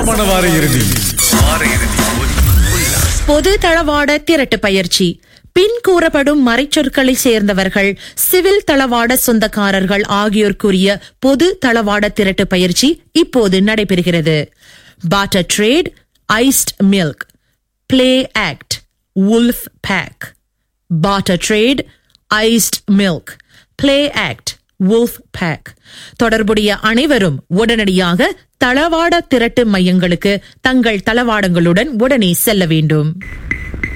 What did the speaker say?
உல்லாசமான வார இறுதி பொது தளவாட திரட்டு பயிற்சி பின் கூறப்படும் மறைச்சொற்களை சேர்ந்தவர்கள் சிவில் தளவாட சொந்தக்காரர்கள் ஆகியோர் கூறிய பொது தளவாட திரட்டு பயிற்சி இப்போது நடைபெறுகிறது barter trade iced milk play act wolf pack barter trade, iced milk, play act, wolf pack. தொடர்புடைய அனைவரும் உடனடியாக தளவாட திரட்டு மையங்களுக்கு தங்கள் தளவாடங்களுடன் உடனே செல்ல வேண்டும்